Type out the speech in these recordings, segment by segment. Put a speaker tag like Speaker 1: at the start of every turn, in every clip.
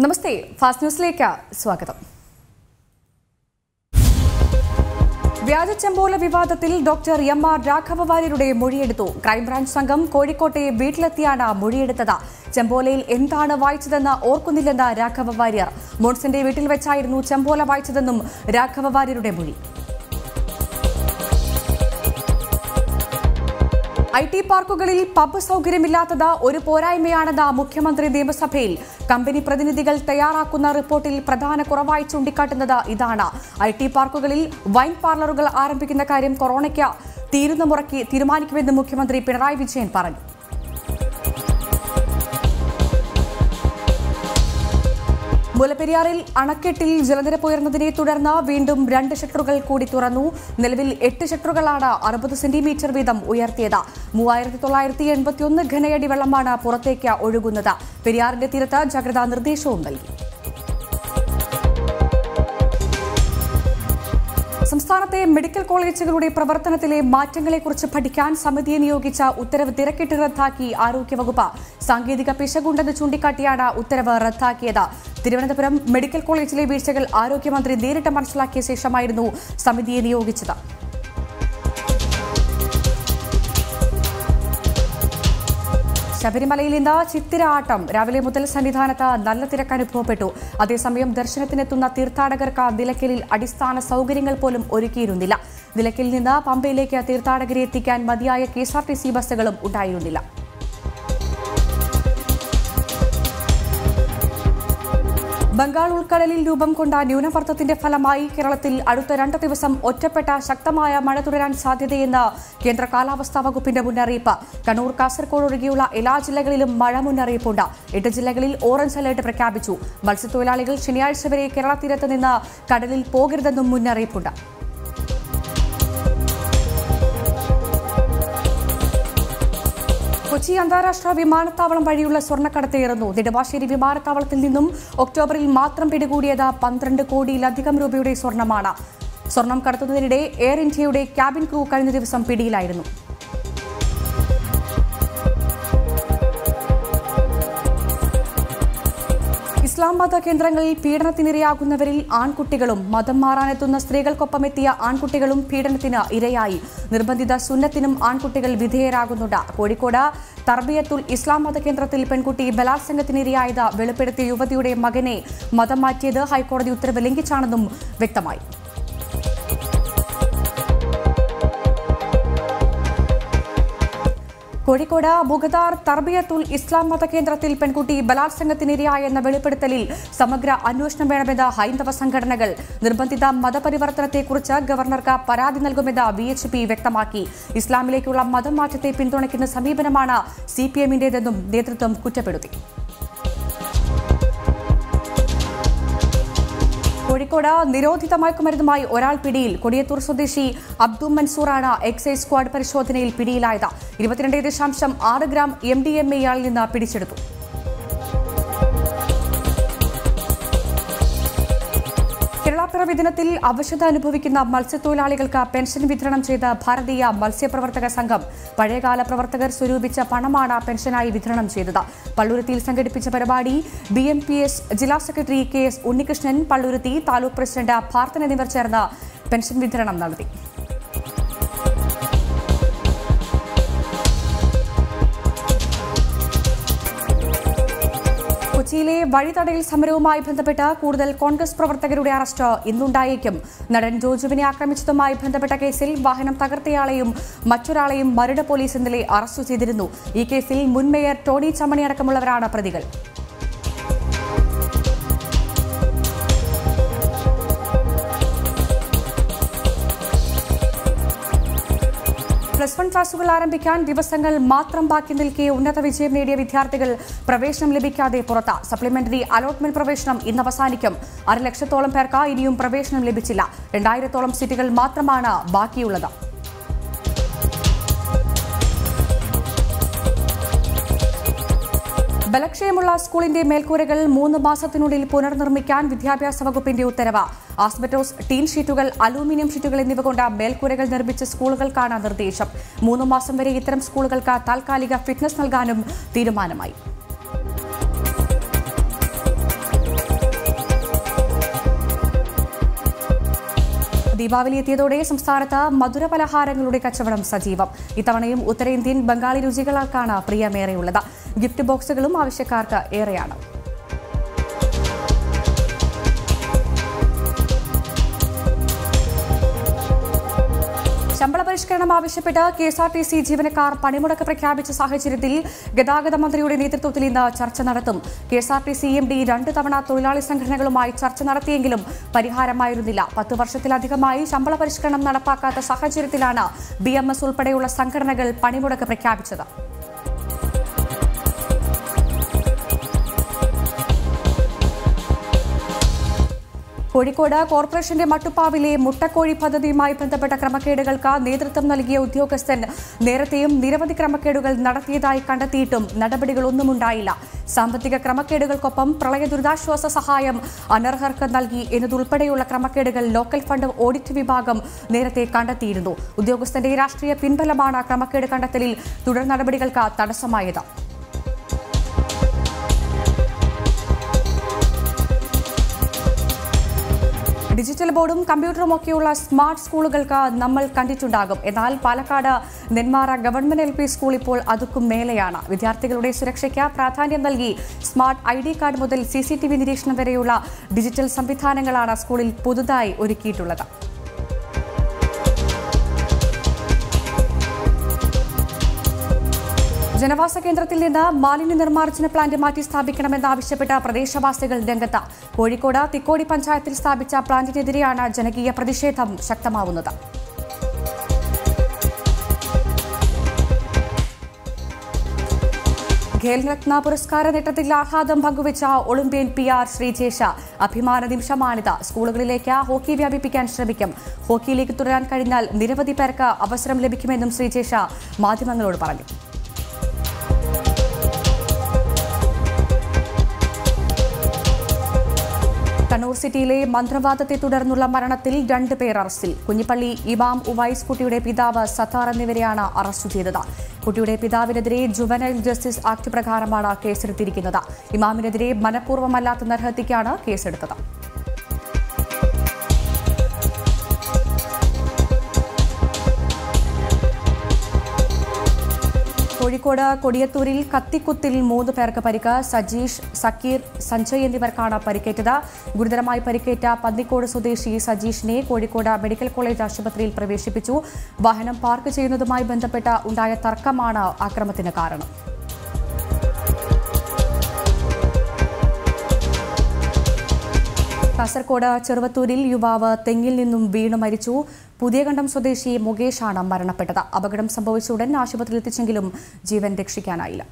Speaker 1: നമസ്തേ fast ന്യൂസിലേക്ക് സ്വാഗതം വ്യാജ ചെമ്പോല വിവാദത്തിൽ ഡോക്ടർ എം ആർ രാഘവ വാര്യരുടെ മൊഴിയെടുത്തു ക്രൈംബ്രാഞ്ച് സംഘം കോഴിക്കോട്ടെ വീട്ടിലെത്തിയാണ് മൊഴിയെടുത്തത് ചെമ്പോലയിൽ എന്താണ് വായിച്ചതെന്ന് ഓർക്കുന്നില്ലെന്ന് രാഘവ വാര്യർ മോൺസിന്റെ വീട്ടിൽ വെച്ചായിരുന്നു ചെമ്പോല വായിച്ചതെന്നും രാഘവ വാര്യരുടെ മൊഴി ഐ ടി പാർക്കുകളിൽ പബ് സൗകര്യമില്ലാത്തത് ഒരു പോരായ്മയാണെന്ന് മുഖ്യമന്ത്രി നിയമസഭയിൽ കമ്പനി പ്രതിനിധികൾ തയ്യാറാക്കുന്ന റിപ്പോർട്ടിൽ പ്രധാന കുറവായി ചൂണ്ടിക്കാട്ടുന്നത് ഇതാണ് ഐ ടി പാർക്കുകളിൽ വൈൻ പാർലറുകൾ ആരംഭിക്കുന്ന കാര്യം കൊറോണയ്ക്ക് തീരുന്ന മുറയ്ക്ക് തീരുമാനിക്കുമെന്ന് മുഖ്യമന്ത്രി പിണറായി വിജയൻ പറഞ്ഞു മുലപ്പെരിയാറിൽ അണക്കെട്ടിൽ ജലനിരപ്പ് ഉയർന്നതിനെ തുടർന്ന് വീണ്ടും രണ്ട് ഷട്ടറുകൾ കൂടി തുറന്നു നിലവിൽ എട്ട് ഷട്ടറുകളാണ് അറുപത് സെന്റിമീറ്റർ വീതം ഉയർത്തിയത് മൂവായിരത്തി തൊള്ളായിരത്തി എൺപത്തിയൊന്ന് ഘനയടി വെള്ളമാണ് പുറത്തേക്ക് ഒഴുകുന്നത് പെരിയാറിന്റെ തീരത്ത് ജാഗ്രതാ നിർദ്ദേശവും നൽകി സംസ്ഥാനത്തെ മെഡിക്കൽ കോളേജുകളുടെ പ്രവർത്തനത്തിലെ മാറ്റങ്ങളെക്കുറിച്ച് പഠിക്കാൻ സമിതിയെ നിയോഗിച്ച ഉത്തരവ് തിരക്കിട്ട് റദ്ദാക്കി ആരോഗ്യവകുപ്പ് സാങ്കേതിക പിശകുണ്ടെന്ന് ചൂണ്ടിക്കാട്ടിയാണ് ഉത്തരവ് റദ്ദാക്കിയത് തിരുവനന്തപുരം മെഡിക്കൽ കോളേജിലെ വീഴ്ചകൾ ആരോഗ്യമന്ത്രി നേരിട്ട് മനസ്സിലാക്കിയ ശേഷമായിരുന്നു സമിതിയെ നിയോഗിച്ചത് ശബരിമലയിൽ ഇന്ന് ചിത്തിര ആട്ടം രാവിലെ മുതൽ സന്നിധാനത്ത് നല്ല തിരക്ക് അനുഭവപ്പെട്ടു അതേസമയം ദർശനത്തിനെത്തുന്ന തീർത്ഥാടകർക്ക് നിലയ്ക്കലിൽ അടിസ്ഥാന സൗകര്യങ്ങൾ പോലും ഒരുക്കിയിരുന്നില്ല നിലയ്ക്കലിൽ നിന്ന് പമ്പയിലേക്ക് തീർത്ഥാടകരെ എത്തിക്കാൻ മതിയായ K S R T C ബസ്സുകളും ഉണ്ടായിരുന്നില്ല ബംഗാൾ ഉൾക്കടലിൽ രൂപം കൊണ്ട ന്യൂനമർദ്ദത്തിന്റെ ഫലമായി കേരളത്തിൽ അടുത്ത രണ്ട് ദിവസം ഒറ്റപ്പെട്ട ശക്തമായ മഴ തുടരാൻ സാധ്യതയെന്ന് കേന്ദ്ര കാലാവസ്ഥാ വകുപ്പിന്റെ മുന്നറിയിപ്പ് കണ്ണൂർ കാസർഗോഡ് ഒഴികെയുള്ള എല്ലാ ജില്ലകളിലും മഴ മുന്നറിയിപ്പുണ്ട് എട്ട് ജില്ലകളിൽ ഓറഞ്ച് അലർട്ട് പ്രഖ്യാപിച്ചു മത്സ്യത്തൊഴിലാളികൾ ശനിയാഴ്ച വരെ കേരള തീരത്ത് നിന്ന് കടലിൽ പോകരുതെന്നും മുന്നറിയിപ്പുണ്ട് കൊച്ചി അന്താരാഷ്ട്ര വിമാനത്താവളം വഴിയുള്ള സ്വർണ്ണക്കടത്തേറുന്നു നെടുമ്പാശ്ശേരി വിമാനത്താവളത്തിൽ നിന്നും ഒക്ടോബറിൽ മാത്രം പിടികൂടിയത് പന്ത്രണ്ട് കോടിയിലധികം രൂപയുടെ സ്വർണ്ണമാണ് സ്വർണം കടത്തുന്നതിനിടെ എയർ ഇന്ത്യയുടെ ക്യാബിൻ ക്രൂ കഴിഞ്ഞ ദിവസം പിടിയിലായിരുന്നു ഇസ്ലാം മത കേന്ദ്രങ്ങളിൽ പീഡനത്തിനിരയാകുന്നവരിൽ ആൺകുട്ടികളും മതം മാറാനെത്തുന്ന സ്ത്രീകൾക്കൊപ്പം എത്തിയ ആൺകുട്ടികളും പീഡനത്തിന് ഇരയായി നിർബന്ധിത സുന്നത്തിനും ആൺകുട്ടികൾ വിധേയരാകുന്നുണ്ട് കോഴിക്കോട് തർബിയത്തുൽ ഇസ്ലാം മത കേന്ദ്രത്തിൽ പെൺകുട്ടി ബലാത്സംഗത്തിനിരയായത് വെളിപ്പെടുത്തിയ യുവതിയുടെ മകനെ മതം മാറ്റിയത് ഹൈക്കോടതി ഉത്തരവ് ലംഘിച്ചാണെന്നും വ്യക്തമായി കോഴിക്കോട് മുഗദാർ തർബിയത്തുൽ ഇസ്ലാം മതകേന്ദ്രത്തിൽ പെൺകുട്ടി ബലാത്സംഗത്തിനിരയായെന്ന വെളിപ്പെടുത്തലിൽ സമഗ്ര അന്വേഷണം വേണമെന്ന് ഹൈന്ദവ സംഘടനകൾ നിർബന്ധിത മതപരിവർത്തനത്തെക്കുറിച്ച് ഗവർണർക്ക് പരാതി നൽകുമെന്ന് വി എച്ച് പി വ്യക്തമാക്കി ഇസ്ലാമിലേക്കുള്ള മതം മാറ്റത്തെ പിന്തുണയ്ക്കുന്ന സമീപനമാണ് സി പി എമ്മിന്റേതെന്നും നേതൃത്വം കുറ്റപ്പെടുത്തി കോഴിക്കോട് നിരോധിത മയക്കുമരുന്നുമായി ഒരാൾ പിടിയിൽ കൊടിയത്തൂർ സ്വദേശി അബ്ദു മൻസൂറാണ് എക്സൈസ് സ്ക്വാഡ് പരിശോധനയിൽ പിടിയിലായത് ഇരുപത്തിരണ്ട് ദശാംശം ആറ് gram M D M A ഇയാളിൽ നിന്ന് പിടിച്ചെടുത്തു കേരളപ്പിറവി ദിനത്തിൽ അവശത അനുഭവിക്കുന്ന മത്സ്യത്തൊഴിലാളികൾക്ക് പെൻഷൻ വിതരണം ചെയ്ത ഭാരതീയ മത്സ്യപ്രവർത്തക സംഘം പഴയകാല പ്രവർത്തകർ സ്വരൂപിച്ച പണമാണ് പെൻഷനായി വിതരണം ചെയ്തത് പള്ളുരുത്തിയിൽ സംഘടിപ്പിച്ച പരിപാടി ബി എം പി എസ് ജില്ലാ സെക്രട്ടറി K S Unnikrishnan Palluruthy taluk president Bharathan എന്നിവർ ചേർന്ന് പെൻഷൻ വിതരണം നടത്തി കൊച്ചിയിലെ വഴിതടയൽ സമരവുമായി ബന്ധപ്പെട്ട് കൂടുതൽ കോൺഗ്രസ് പ്രവർത്തകരുടെ അറസ്റ്റ് ഇന്നുണ്ടായേക്കും നടൻ ജോജുവിനെ ആക്രമിച്ചതുമായി ബന്ധപ്പെട്ട കേസിൽ വാഹനം തകർത്തയാളെയും മറ്റൊരാളെയും മരട് പോലീസ് ഇന്നലെ അറസ്റ്റ് ചെയ്തിരുന്നു ഈ കേസിൽ മുൻ മേയർ ടോണി ചമ്മണി അടക്കമുള്ളവരാണ് പ്രതികൾ പ്ലസ് വൺ ക്ലാസുകൾ ആരംഭിക്കാൻ ദിവസങ്ങൾ മാത്രം ബാക്കി നിൽക്കെ ഉന്നത വിജയം നേടിയ വിദ്യാർത്ഥികൾ പ്രവേശനം ലഭിക്കാതെ പുറത്ത് സപ്ലിമെന്ററി അലോട്ട്മെന്റ് പ്രവേശനം ഇന്ന് അവസാനിക്കും അര ലക്ഷത്തോളം പേർക്ക് ഇനിയും പ്രവേശനം ലഭിച്ചില്ല രണ്ടായിരത്തോളം സീറ്റുകൾ മാത്രമാണ് ബാക്കിയുള്ളത് ബലക്ഷയമുള്ള സ്കൂളിന്റെ മേൽക്കൂരകൾ മൂന്ന് മാസത്തിനുള്ളിൽ പുനർനിർമ്മിക്കാൻ വിദ്യാഭ്യാസ വകുപ്പിന്റെ ഉത്തരവ് ആസ്ബറ്റോസ് ടീൻ ഷീറ്റുകൾ അലൂമിനിയം ഷീറ്റുകൾ എന്നിവ കൊണ്ട് മേൽക്കൂരകൾ നിർമ്മിച്ച സ്കൂളുകൾക്കാണ് നിർദ്ദേശം മൂന്ന് മാസം വരെ ഇത്തരം സ്കൂളുകൾക്ക് താൽക്കാലിക ഫിറ്റ്നസ് നൽകാനും തീരുമാനമായി ദീപാവലി എത്തിയതോടെ സംസ്ഥാനത്ത് മധുര പലഹാരങ്ങളുടെ കച്ചവടം സജീവം ഇത്തവണയും ഉത്തരേന്ത്യൻ ബംഗാളി രുചികൾക്കാണ് പ്രിയമേറെയുള്ളത് ഗിഫ്റ്റ് ബോക്സുകളും ആവശ്യക്കാർക്ക് ഏറെയാണ് ശമ്പള പരിഷ്കരണം ആവശ്യപ്പെട്ട് K S R T C ജീവനക്കാർ പണിമുടക്ക് പ്രഖ്യാപിച്ച സാഹചര്യത്തിൽ ഗതാഗത മന്ത്രിയുടെ നേതൃത്വത്തിൽ ഇന്ന് ചർച്ച നടത്തും K S R T C M D രണ്ട് തവണ തൊഴിലാളി സംഘടനകളുമായി ചർച്ച നടത്തിയെങ്കിലും പരിഹാരമായിരുന്നില്ല പത്ത് വർഷത്തിലധികമായി ശമ്പള പരിഷ്കരണം നടപ്പാക്കാത്ത സാഹചര്യത്തിലാണ് ബി എം എസ് ഉൾപ്പെടെയുള്ള സംഘടനകൾ പണിമുടക്ക് പ്രഖ്യാപിച്ചത് കോഴിക്കോട് കോർപ്പറേഷന്റെ മട്ടുപ്പാവിലെ മുട്ടക്കോഴി പദ്ധതിയുമായി ബന്ധപ്പെട്ട ക്രമക്കേടുകൾക്ക് നേതൃത്വം നൽകിയ ഉദ്യോഗസ്ഥൻ നേരത്തെയും നിരവധി ക്രമക്കേടുകൾ നടത്തിയതായി കണ്ടെത്തിയിട്ടും നടപടികളൊന്നും ഉണ്ടായില്ല സാമ്പത്തിക ക്രമക്കേടുകൾക്കൊപ്പം പ്രളയ ദുരിതാശ്വാസ സഹായം അനർഹർക്ക് നൽകി എന്നതുൾപ്പെടെയുള്ള ക്രമക്കേടുകൾ ലോക്കൽ ഫണ്ട് ഓഡിറ്റ് വിഭാഗം നേരത്തെ കണ്ടെത്തിയിരുന്നു ഉദ്യോഗസ്ഥന്റെ രാഷ്ട്രീയ പിൻബലമാണ് ക്രമക്കേട് കണ്ടെത്തലിൽ തുടർ നടപടികൾക്ക് തടസ്സമായത് ഡിജിറ്റൽ ബോർഡും കമ്പ്യൂട്ടറും ഒക്കെയുള്ള സ്മാർട്ട് സ്കൂളുകൾക്ക് നമ്മൾ കണ്ടിട്ടുണ്ടാകും എന്നാൽ Palakkad Nenmara government L P school ഇപ്പോൾ അതുക്കും മേലെയാണ് വിദ്യാർത്ഥികളുടെ സുരക്ഷയ്ക്ക് പ്രാധാന്യം നൽകി സ്മാർട്ട് ഐ ഡി കാർഡ് മുതൽ സി സി ടി വി നിരീക്ഷണം വരെയുള്ള ഡിജിറ്റൽ സംവിധാനങ്ങളാണ് സ്കൂളിൽ പുതുതായി ഒരുക്കിയിട്ടുള്ളത് ജനവാസ കേന്ദ്രത്തിൽ നിന്ന് മാലിന്യ നിർമ്മാർജ്ജന പ്ലാന്റ് മാറ്റി സ്ഥാപിക്കണമെന്നാവശ്യപ്പെട്ട പ്രദേശവാസികൾ രംഗത്ത് കോഴിക്കോട് തിക്കോടി പഞ്ചായത്തിൽ സ്ഥാപിച്ച പ്ലാന്റിനെതിരെയാണ് ജനകീയ പ്രതിഷേധം ശക്തമാവുന്നത് ഖേൽരത്ന പുരസ്കാര നേട്ടത്തിൽ ആഹ്ലാദം പങ്കുവച്ച ഒളിമ്പ്യൻ പി ആർ ശ്രീജേഷ അഭിമാന നിമിഷമാണിത് സ്കൂളുകളിലേക്ക് ഹോക്കി വ്യാപിപ്പിക്കാൻ ശ്രമിക്കും ഹോക്കിയിലേക്ക് തുടരാൻ കഴിഞ്ഞാൽ നിരവധി പേർക്ക് അവസരം ലഭിക്കുമെന്നും ശ്രീജേഷ മാധ്യമങ്ങളോട് പറഞ്ഞു കണ്ണൂർ സിറ്റിയിലെ മന്ത്രവാദത്തെ തുടർന്നുള്ള മരണത്തിൽ രണ്ട് പേർ അറസ്റ്റിൽ കുഞ്ഞിപ്പള്ളി ഇമാം ഉവൈസ് കുട്ടിയുടെ പിതാവ് സത്താർ എന്നിവരെയാണ് അറസ്റ്റ് ചെയ്തത് കുട്ടിയുടെ പിതാവിനെതിരെ ജുവനൈൽ ജസ്റ്റിസ് ആക്ട് പ്രകാരമാണ് കേസെടുത്തിരിക്കുന്നത് ഇമാമിനെതിരെ മനഃപൂർവ്വമല്ലാത്ത നരഹത്യക്കാണ് കേസെടുത്തത് കോഴിക്കോട് കൊടിയത്തൂരിൽ കത്തിക്കുത്തിൽ മൂന്ന് പേർക്ക് പരിക്ക് സജീഷ് സക്കീർ സഞ്ജയ് എന്നിവർക്കാണ് പരിക്കേറ്റത് ഗുരുതരമായി പരിക്കേറ്റ പന്നിക്കോട് സ്വദേശി സജീഷിനെ കോഴിക്കോട് മെഡിക്കൽ കോളേജ് ആശുപത്രിയിൽ പ്രവേശിപ്പിച്ചു വാഹനം പാർക്ക് ചെയ്യുന്നതുമായി ബന്ധപ്പെട്ട ഉണ്ടായ തർക്കമാണ് ആക്രമണത്തിന് കാരണം കാസർകോട് ചെറുവത്തൂരിൽ യുവാവ് തെങ്ങിൽ നിന്നും വീണു മരിച്ചു പുതിയകണ്ഠം സ്വദേശി മുകേഷാണ് മരണപ്പെട്ടത് അപകടം സംഭവിച്ച ഉടൻ ആശുപത്രിയിൽ എത്തിച്ചെങ്കിലും ജീവൻ രക്ഷിക്കാനായില്ല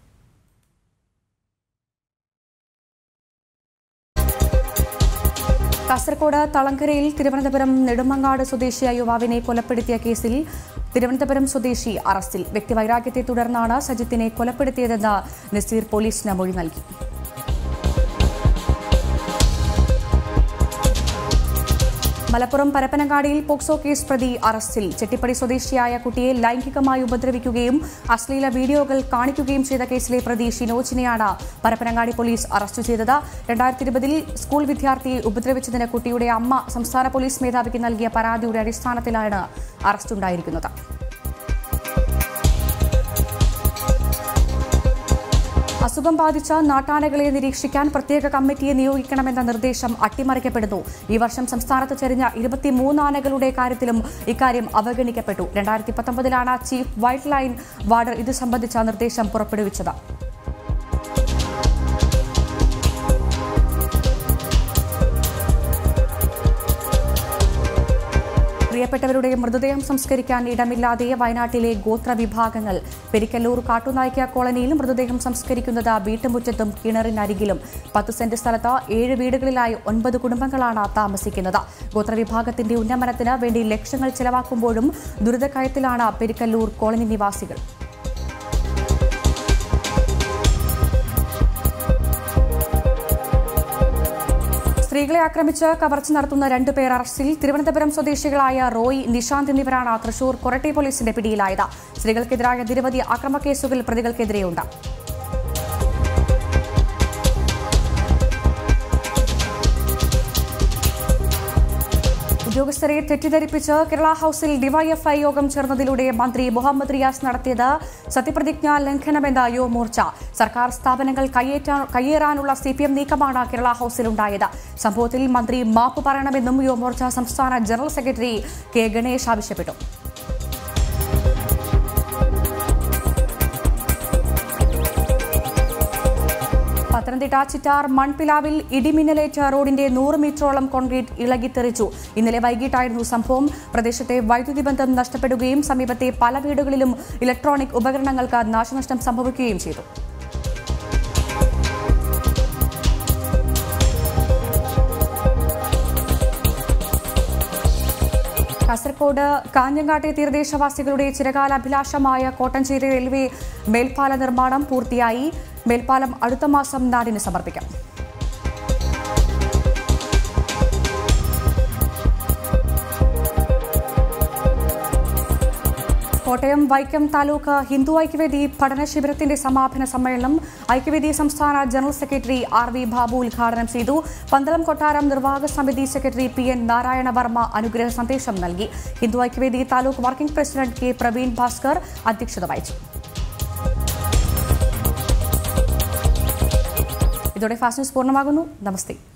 Speaker 1: കാസർകോട് തളങ്കരയിൽ തിരുവനന്തപുരം നെടുമങ്ങാട് സ്വദേശിയായ യുവാവിനെ കൊലപ്പെടുത്തിയ കേസിൽ തിരുവനന്തപുരം സ്വദേശി അറസ്റ്റിൽ വ്യക്തിവൈരാഗ്യത്തെ തുടർന്നാണ് സജിത്തിനെ കൊലപ്പെടുത്തിയതെന്ന് നസീർ പോലീസിന് മൊഴി നൽകി മലപ്പുറം പരപ്പനങ്ങാടിയിൽ പോക്സോ കേസ് പ്രതി അറസ്റ്റിൽ ചെട്ടിപ്പടി സ്വദേശിയായ കുട്ടിയെ ലൈംഗികമായി ഉപദ്രവിക്കുകയും അശ്ലീല വീഡിയോകൾ കാണിക്കുകയും ചെയ്ത കേസിലെ പ്രതി ഷിനോജിനെയാണ് പരപ്പനങ്ങാടി പോലീസ് അറസ്റ്റ് ചെയ്തത് രണ്ടായിരത്തി ഇരുപതിൽ സ്കൂൾ വിദ്യാർത്ഥിയെ ഉപദ്രവിച്ചതിന് കുട്ടിയുടെ അമ്മ സംസ്ഥാന പോലീസ് മേധാവിക്ക് നൽകിയ പരാതിയുടെ അടിസ്ഥാനത്തിലാണ് അറസ്റ്റുണ്ടായിരിക്കുന്നത് അസുഖം ബാധിച്ച നാട്ടാനകളെ നിരീക്ഷിക്കാൻ പ്രത്യേക കമ്മിറ്റിയെ നിയോഗിക്കണമെന്ന നിർദ്ദേശം അട്ടിമറിക്കപ്പെടുന്നു ഈ വർഷം സംസ്ഥാനത്ത് ചെരിഞ്ഞ ഇരുപത്തിമൂന്ന് ആനകളുടെ കാര്യത്തിലും ഇക്കാര്യം അവഗണിക്കപ്പെട്ടു രണ്ടായിരത്തി പത്തൊമ്പതിലാണ് ചീഫ് വൈൽഡ് ലൈൻ വാർഡർ ഇത് സംബന്ധിച്ച നിർദ്ദേശം പുറപ്പെടുവിച്ചത് പ്രിയപ്പെട്ടവരുടെ മൃതദേഹം സംസ്കരിക്കാൻ ഇടമില്ലാതെ വയനാട്ടിലെ ഗോത്ര വിഭാഗങ്ങൾ പെരിക്കല്ലൂർ കാട്ടുനായ്ക്ക കോളനിയിൽ മൃതദേഹം സംസ്കരിക്കുന്നത് വീട്ടുമുറ്റത്തും കിണറിനരികിലും പത്ത് സെന്റ് സ്ഥലത്ത് ഏഴ് വീടുകളിലായി ഒൻപത് കുടുംബങ്ങളാണ് താമസിക്കുന്നത് ഗോത്രവിഭാഗത്തിന്റെ ഉന്നമനത്തിന് വേണ്ടി ലക്ഷങ്ങൾ ചെലവാക്കുമ്പോഴും ദുരിതക്കയത്തിലാണ് പെരിക്കല്ലൂർ കോളനി നിവാസികൾ സ്ത്രീകളെ ആക്രമിച്ച് കവർച്ച നടത്തുന്ന രണ്ടുപേർ അറസ്റ്റിൽ തിരുവനന്തപുരം സ്വദേശികളായ റോയ് നിഷാന്ത് എന്നിവരാണ് തൃശൂർ കൊരട്ടി പോലീസിന്റെ പിടിയിലായത് സ്ത്രീകൾക്കെതിരായ നിരവധി അക്രമക്കേസുകൾ പ്രതികൾക്കെതിരെയുണ്ട് ഉദ്യോഗസ്ഥരെ തെറ്റിദ്ധരിപ്പിച്ച് കേരള ഹൌസിൽ ഡിവൈഎഫ്ഐ യോഗം ചേർന്നതിലൂടെ മന്ത്രി മുഹമ്മദ് റിയാസ് നടത്തിയത് സത്യപ്രതിജ്ഞാ ലംഘനമെന്ന് യുവമോർച്ച സർക്കാർ സ്ഥാപനങ്ങൾ കയ്യേറ്റാ- കയ്യേറാനുള്ള സി പി എം നീക്കമാണ് കേരള ഹൌസിലുണ്ടായത് സംഭവത്തിൽ മന്ത്രി മാപ്പ് പറയണമെന്നും യുവമോർച്ച സംസ്ഥാന ജനറൽ സെക്രട്ടറി കെ ഗണേഷ് ആവശ്യപ്പെട്ടു പത്തനംതിട്ട ചിറ്റാർ മൺപിലാവിൽ ഇടിമിന്നലേറ്റ റോഡിന്റെ നൂറ് മീറ്ററോളം കോൺക്രീറ്റ് ഇളകിത്തെറിച്ചു ഇന്നലെ വൈകിട്ടായിരുന്നു സംഭവം പ്രദേശത്തെ വൈദ്യുതി ബന്ധം നഷ്ടപ്പെടുകയും സമീപത്തെ പല വീടുകളിലും ഇലക്ട്രോണിക് ഉപകരണങ്ങൾക്ക് നാശനഷ്ടം സംഭവിക്കുകയും ചെയ്തു കാസർകോട് കാഞ്ഞങ്ങാട്ടെ തീരദേശവാസികളുടെ ചിരകാല അഭിലാഷമായ കോട്ടഞ്ചേരി റെയിൽവേ മേൽപ്പാല നിർമ്മാണം പൂർത്തിയായി മേൽപ്പാലം അടുത്ത മാസം നാടിന് സമർപ്പിക്കും കോട്ടയം വൈക്കം താലൂക്ക് ഹിന്ദു ഐക്യവേദി പഠന ശിബിരത്തിന്റെ സമാപന സമ്മേളനം ഐക്യവേദി സംസ്ഥാന general secretary R V Babu ഉദ്ഘാടനം ചെയ്തു പന്തളം കൊട്ടാരം നിർവാഹക സമിതി secretary P N Narayana Varma അനുഗ്രഹ സന്ദേശം നൽകി Hindu Aikyavedi taluk working president K Praveen Bhaskar അധ്യക്ഷത വഹിച്ചു ഇതോടെ ഫാസ്റ്റ് ന്യൂസ് പൂർണ്ണമാകുന്നു നമസ്തേ